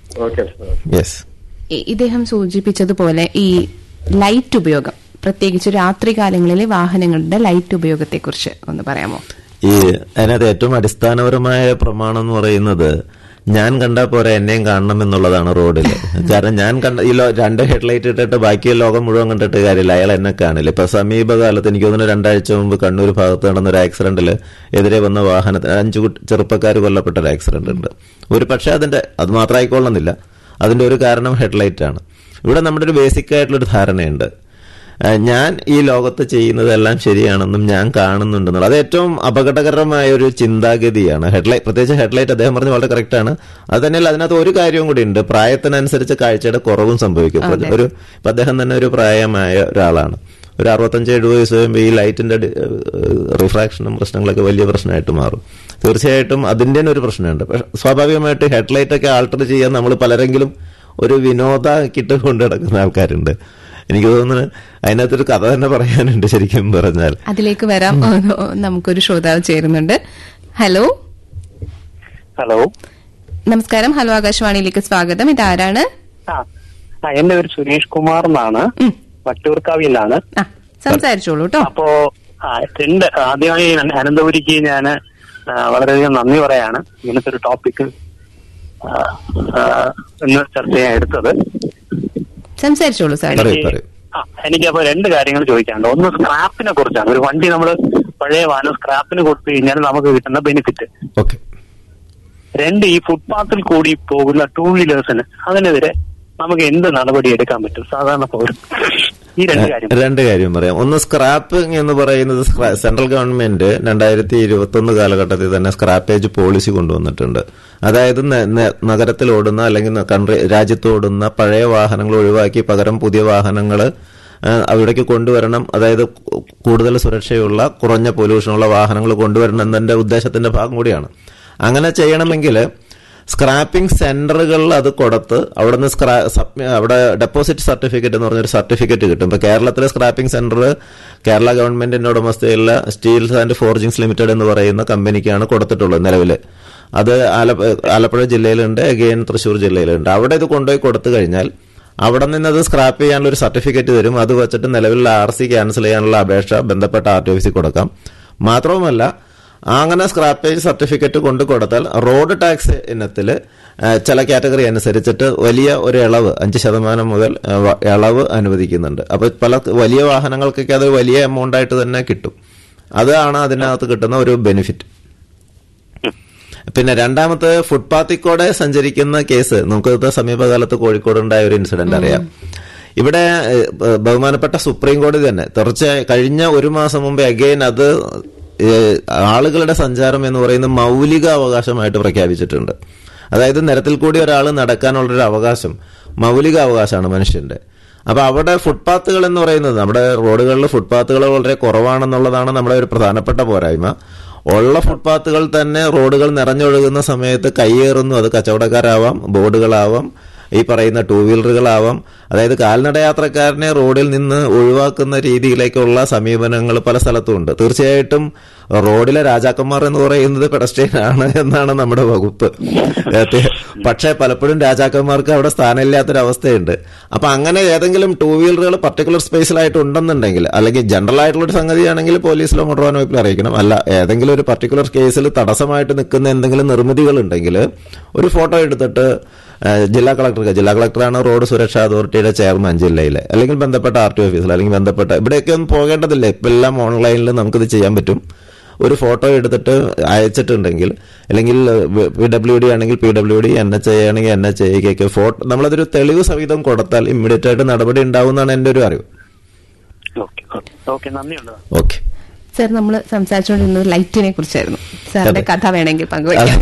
Okay sir yes E- ഇദ്ദേഹം സൂചിപ്പിച്ചതുപോലെ ഈ ലൈറ്റ് ഉപയോഗം പ്രത്യേകിച്ച് രാത്രി കാലങ്ങളിലെ വാഹനങ്ങളുടെ ലൈറ്റ് ഉപയോഗത്തെക്കുറിച്ച് ഒന്ന് പറയാമോ ഈ അതിനകത്ത് ഏറ്റവും അടിസ്ഥാനപരമായ പ്രമാണം എന്ന് പറയുന്നത് ഞാൻ കണ്ടാൽ പോരാ എന്നെയും കാണണം എന്നുള്ളതാണ് റോഡിൽ കാരണം ഞാൻ കണ്ട ഈ ലോ- രണ്ട് ഹെഡ്ലൈറ്റ് ഇട്ടിട്ട് ബാക്കി ലോകം മുഴുവൻ കണ്ടിട്ട് കാര്യമില്ല അയാൾ എന്നെ കാണില്ല ഇപ്പൊ സമീപകാലത്ത് എനിക്ക് തോന്നുന്നു രണ്ടാഴ്ച മുമ്പ് കണ്ണൂർ ഭാഗത്ത് നടന്ന ഒരു ആക്സിഡന്റിൽ എതിരെ വന്ന വാഹനത്തിന് അഞ്ചു ചെറുപ്പക്കാർ കൊല്ലപ്പെട്ട ഒരു ആക്സിഡന്റ് ഉണ്ട് ഒരു പക്ഷേ അതിന്റെ അത് മാത്രമായിക്കൊള്ളുന്നില്ല അതിന്റെ ഒരു കാരണം ഹെഡ്ലൈറ്റ് ആണ് ഇവിടെ നമ്മുടെ ഒരു ബേസിക് ആയിട്ടുള്ള ഒരു ധാരണയുണ്ട് ആ, ഞാൻ ഈ ലോകത്ത് ചെയ്യുന്നതെല്ലാം ശരിയാണെന്നും ഞാൻ കാണുന്നുണ്ടെന്നുള്ളത് അത് ഏറ്റവും അപകടകരമായ ഒരു ചിന്താഗതിയാണ് ഹെഡ്ലൈറ്റ് പ്രത്യേകിച്ച് ഹെഡ്ലൈറ്റ് അദ്ദേഹം പറഞ്ഞ വളരെ കറക്റ്റ് ആണ് അത് തന്നെയല്ല അതിനകത്ത് ഒരു കാര്യവും കൂടി ഉണ്ട് പ്രായത്തിനനുസരിച്ച് കാഴ്ചയുടെ കുറവും സംഭവിക്കും ഇപ്പൊ ഒരു ഇപ്പൊ അദ്ദേഹം തന്നെ ഒരു പ്രായമായ ഒരാളാണ് ഒരു അറുപത്തഞ്ച് എഴുപത് വയസ്സ് കഴിയുമ്പോൾ ഈ ലൈറ്റിന്റെ റിഫ്രാക്ഷനും പ്രശ്നങ്ങളൊക്കെ വലിയ പ്രശ്നമായിട്ട് മാറും തീർച്ചയായിട്ടും അതിൻ്റെ തന്നെ ഒരു പ്രശ്നമുണ്ട് പക്ഷെ സ്വാഭാവികമായിട്ട് ഹെഡ്ലൈറ്റ് ഒക്കെ ആൾട്ടർ ചെയ്യാൻ നമ്മൾ പലരെങ്കിലും ഒരു വിനോദ കിട്ട് കൊണ്ട് നടക്കുന്ന ആൾക്കാരുണ്ട് എനിക്ക് തോന്നുന്നു അതിനകത്തൊരു കഥ തന്നെ പറയാനുണ്ട് ശരിക്കും പറഞ്ഞാൽ അതിലേക്ക് വരാം ഓ, നമുക്കൊരു ശ്രോതാവ് ചേരുന്നുണ്ട് ഹലോ ഹലോ നമസ്കാരം ഹലോ ആകാശവാണിയിലേക്ക് സ്വാഗതം ഇതാരാണ് ആ ആ, എന്റെ പേര് സുരേഷ് കുമാർ എന്നാണ് ഉം. വട്ടൂർക്കാവിലാണ് ആ സംസാരിച്ചോളൂ കേട്ടോ അപ്പോ ആ, രണ്ട് ആദ്യമായി അന- അനന്തപുരിക്ക് ഞാൻ വളരെയധികം നന്ദി പറയാണ് ഇങ്ങനത്തെ ഒരു ടോപ്പിക് ഇന്ന് ചർച്ച ചെയ്യാൻ എടുത്തത് സംസാരിച്ചോളൂ സാർ പറയൂ, എനിക്ക് പറയൂ. ആ എനിക്കപ്പോ രണ്ട് കാര്യങ്ങൾ ചോദിക്കാനുണ്ട് ഒന്ന് സ്ക്രാപ്പിനെ കുറിച്ചാണ് ഒരു വണ്ടി നമ്മൾ പഴയ വാഹനം സ്ക്രാപ്പിന് കൊടുത്തു കഴിഞ്ഞാൽ നമുക്ക് കിട്ടുന്ന ബെനിഫിറ്റ് ഓക്കെ രണ്ട് ഈ ഫുട്പാത്തിൽ കൂടി പോകുന്ന ടൂ വീലേഴ്സിന് അതിനെതിരെ നമുക്ക് എന്ത് നടപടി എടുക്കാൻ പറ്റും സാധാരണ പൗരൻ ഈ രണ്ട് കാര്യം രണ്ട് കാര്യം പറയാം ഒന്ന് സ്ക്രാപ്പിംഗ് എന്ന് പറയുന്നത് സ്ക്രാ- സെൻട്രൽ ഗവൺമെന്റ് രണ്ടായിരത്തി ഇരുപത്തി ഒന്ന് കാലഘട്ടത്തിൽ തന്നെ സ്ക്രാപ്പേജ് പോളിസി കൊണ്ടുവന്നിട്ടുണ്ട് അതായത് ന- ന- നഗരത്തിൽ ഓടുന്ന അല്ലെങ്കിൽ ന- കൺട്രി രാജ്യത്ത് ഓടുന്ന പഴയ വാഹനങ്ങൾ ഒഴിവാക്കി പകരം പുതിയ വാഹനങ്ങൾ അവിടേക്ക് കൊണ്ടുവരണം അതായത് കു- കൂടുതൽ സുരക്ഷയുള്ള കുറഞ്ഞ പൊല്യൂഷനുള്ള വാഹനങ്ങൾ കൊണ്ടുവരണം എന്നതിന്റെ ഉദ്ദേശത്തിന്റെ ഭാഗം കൂടിയാണ് അങ്ങനെ ചെയ്യണമെങ്കിൽ സ്ക്രാപ്പിംഗ് സെന്ററുകളിൽ അത് കൊടുത്ത് അവിടുന്ന് സ്ക്രാ സബ്- അവിടെ ഡെപ്പോസിറ്റ് സർട്ടിഫിക്കറ്റ് എന്ന് പറഞ്ഞൊരു സർട്ടിഫിക്കറ്റ് കിട്ടും ഇപ്പൊ കേരളത്തിലെ സ്ക്രാപ്പിംഗ് സെന്റർ കേരള ഗവൺമെന്റിന്റെ ഉടമസ്ഥയിലുള്ള സ്റ്റീൽസ് ആൻഡ് ഫോർജിങ്സ് ലിമിറ്റഡ് എന്ന് പറയുന്ന കമ്പനിക്കാണ് കൊടുത്തിട്ടുള്ളത് നിലവിൽ അത് ആലപ്പ ആലപ്പുഴ ജില്ലയിലുണ്ട് അഗെയിൻ തൃശ്ശൂർ ജില്ലയിലുണ്ട് അവിടെ ഇത് കൊണ്ടുപോയി കൊടുത്തു കഴിഞ്ഞാൽ അവിടെ നിന്ന് അത് സ്ക്രാപ്പ് ചെയ്യാനുള്ള ഒരു സർട്ടിഫിക്കറ്റ് തരും അത് വെച്ചിട്ട് നിലവിലുള്ള ആർ സി ക്യാൻസൽ ചെയ്യാനുള്ള അപേക്ഷ ബന്ധപ്പെട്ട ആർ ടി ഓഫീസിൽ കൊടുക്കാം മാത്രവുമല്ല അങ്ങനെ സ്ക്രാപ്പേജ് സർട്ടിഫിക്കറ്റ് കൊണ്ട് കൊടുത്താൽ റോഡ് ടാക്സ് ഇനത്തിൽ ചില കാറ്റഗറി അനുസരിച്ചിട്ട് വലിയ ഒരു ഇളവ് അഞ്ച് ശതമാനം മുതൽ ആ, വ- ഇളവ് അനുവദിക്കുന്നുണ്ട് അപ്പൊ പല വലിയ വാഹനങ്ങൾക്കൊക്കെ അത് വലിയ എമൗണ്ട് ആയിട്ട് തന്നെ കിട്ടും അതാണ് അതിനകത്ത് കിട്ടുന്ന ഒരു ബെനിഫിറ്റ് പിന്നെ രണ്ടാമത്തെ ഫുട്പാത്തിൽ കൂടെ സഞ്ചരിക്കുന്ന കേസ് നമുക്ക് ഇത് സമീപകാലത്ത് കോഴിക്കോട് ഉണ്ടായ ഒരു ഇൻസിഡന്റ് അറിയാം ഇവിടെ ഏഹ്, ബഹുമാനപ്പെട്ട സുപ്രീം കോടതി തന്നെ തീർച്ചയായും കഴിഞ്ഞ ഒരു മാസം മുമ്പേ അഗെയിൻ അത് ഏഹ്, ആളുകളുടെ സഞ്ചാരം എന്ന് പറയുന്നത് മൗലിക അവകാശമായിട്ട് പ്രഖ്യാപിച്ചിട്ടുണ്ട് അതായത് നിരത്തിൽ കൂടി ഒരാൾ നടക്കാനുള്ളൊരു അവകാശം മൗലിക അവകാശമാണ് മനുഷ്യന്റെ അപ്പൊ അവിടെ ഫുട്പാത്തുകൾ എന്ന് പറയുന്നത് നമ്മുടെ റോഡുകളിൽ ഫുട്പാത്തുകൾ വളരെ കുറവാണെന്നുള്ളതാണ് നമ്മുടെ ഒരു പ്രധാനപ്പെട്ട പോരായ്മ ഉള്ള ഫുട്പാത്തുകൾ തന്നെ റോഡുകൾ നിറഞ്ഞൊഴുകുന്ന സമയത്ത് കയ്യേറുന്നു അത് കച്ചവടക്കാരാവാം ബോർഡുകളാവാം ഈ പറയുന്ന ടൂ വീലറുകളാവാം അതായത് കാൽനട യാത്രക്കാരനെ റോഡിൽ നിന്ന് ഒഴിവാക്കുന്ന രീതിയിലേക്കുള്ള സമീപനങ്ങൾ പല സ്ഥലത്തും ഉണ്ട് തീർച്ചയായിട്ടും റോഡിലെ രാജാക്കന്മാർ എന്ന് പറയുന്നത് പെഡസ്ട്രിയൻ ആണ് എന്നാണ് നമ്മുടെ വകുപ്പ് ഏഹ് പക്ഷേ പലപ്പോഴും രാജാക്കന്മാർക്ക് അവിടെ സ്ഥാനമില്ലാത്തൊരവസ്ഥയുണ്ട് അപ്പൊ അങ്ങനെ ഏതെങ്കിലും ടൂ വീലറുകൾ പർട്ടിക്കുലർ സ്പേസിലായിട്ട് ഉണ്ടെന്നുണ്ടെങ്കിൽ അല്ലെങ്കിൽ ജനറൽ ആയിട്ടുള്ള ഒരു സംഗതിയാണെങ്കിൽ പോലീസിലോ മോട്ടോർ വാഹന വകുപ്പിലോ അറിയിക്കണം അല്ല ഏതെങ്കിലും ഒരു പർട്ടിക്കുലർ കേസിൽ തടസ്സമായിട്ട് നിൽക്കുന്ന എന്തെങ്കിലും നിർമ്മിതികൾ ഉണ്ടെങ്കിൽ ഒരു ഫോട്ടോ എടുത്തിട്ട് ഏഹ് ജില്ലാ കളക്ടർക്ക് ജില്ലാ കളക്ടറാണ് റോഡ് സുരക്ഷാ അതോറിറ്റിയുടെ ചെയർമാൻ ജില്ലയിലെ അല്ലെങ്കിൽ ബന്ധപ്പെട്ട ആർ ടി ഓഫീസിൽ അല്ലെങ്കിൽ ബന്ധപ്പെട്ട ഇവിടെയൊക്കെ ഒന്നും പോകേണ്ടതില്ല ഇപ്പം എല്ലാം ഓൺലൈനിൽ നമുക്കിത് ചെയ്യാൻ പറ്റും ഒരു ഫോട്ടോ എടുത്തിട്ട് അയച്ചിട്ടുണ്ടെങ്കിൽ അല്ലെങ്കിൽ പി ഡബ്ല്യു ഡി ആണെങ്കിൽ P W D N H I ആണെങ്കിൽ എൻ എച്ച് ഐക്കൊക്കെ ഫോട്ടോ നമ്മളതൊരു തെളിവ് സഹിതം കൊടുത്താൽ ഇമ്മീഡിയറ്റ് ആയിട്ട് നടപടി ഉണ്ടാവും എന്നാണ് എൻ്റെ ഒരു അറിവ് ഓക്കെ ഓക്കെ നന്ദിയുണ്ട് ഓക്കെ സാർ നമ്മൾ സംസാരിച്ചുകൊണ്ടിരുന്നത് ലൈറ്റിനെ കുറിച്ചായിരുന്നു സാറിന്റെ അതെ. കഥ വേണമെങ്കിൽ പങ്കുവയ്ക്കാം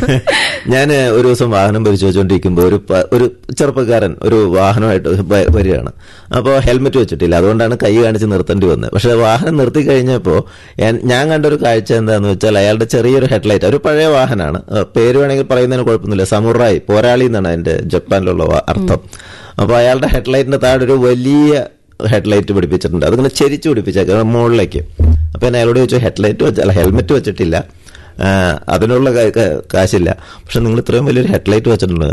ഞാൻ ഒരു ദിവസം വാഹനം പരിശോധിച്ചുകൊണ്ടിരിക്കുമ്പോൾ ഒരു പ- ഒരു ചെറുപ്പക്കാരൻ ഒരു വാഹനമായിട്ട് വ- വരികയാണ് അപ്പോൾ ഹെൽമെറ്റ് വെച്ചിട്ടില്ല അതുകൊണ്ടാണ് കൈ കാണിച്ച് നിർത്തേണ്ടി വന്നത് പക്ഷെ വാഹനം നിർത്തി കഴിഞ്ഞപ്പോൾ ഞാൻ കണ്ട ഒരു കാഴ്ച എന്താന്ന് വെച്ചാൽ അയാളുടെ ചെറിയൊരു ഹെഡ്ലൈറ്റ് ഒരു പഴയ വാഹനമാണ് ഏഹ് പേര് വേണമെങ്കിൽ പറയുന്നതിന് കുഴപ്പമൊന്നുമില്ല സമുറായി പോരാളി എന്നാണ് അതിന്റെ ജപ്പാനിലുള്ള വാ- അർത്ഥം അപ്പോൾ അയാളുടെ ഹെഡ്ലൈറ്റിന്റെ താഴെ ഒരു വലിയ ഹെഡ്ലൈറ്റ് പിടിപ്പിച്ചിട്ടുണ്ട് അതിങ്ങനെ ചെരിച്ചു പിടിപ്പിച്ചേക്കാം മുകളിലേക്ക് അപ്പൊ ഞാൻ അയാളോട് ചോദിച്ചു ഹെഡ്ലൈറ്റ് വെച്ച അല്ല ഹെൽമെറ്റ് വെച്ചിട്ടില്ല ആ, അതിനുള്ള കാ- കാ- കാശില്ല പക്ഷെ നിങ്ങൾ ഇത്രയും വലിയൊരു ഹെഡ്ലൈറ്റ് വെച്ചിട്ടുണ്ട്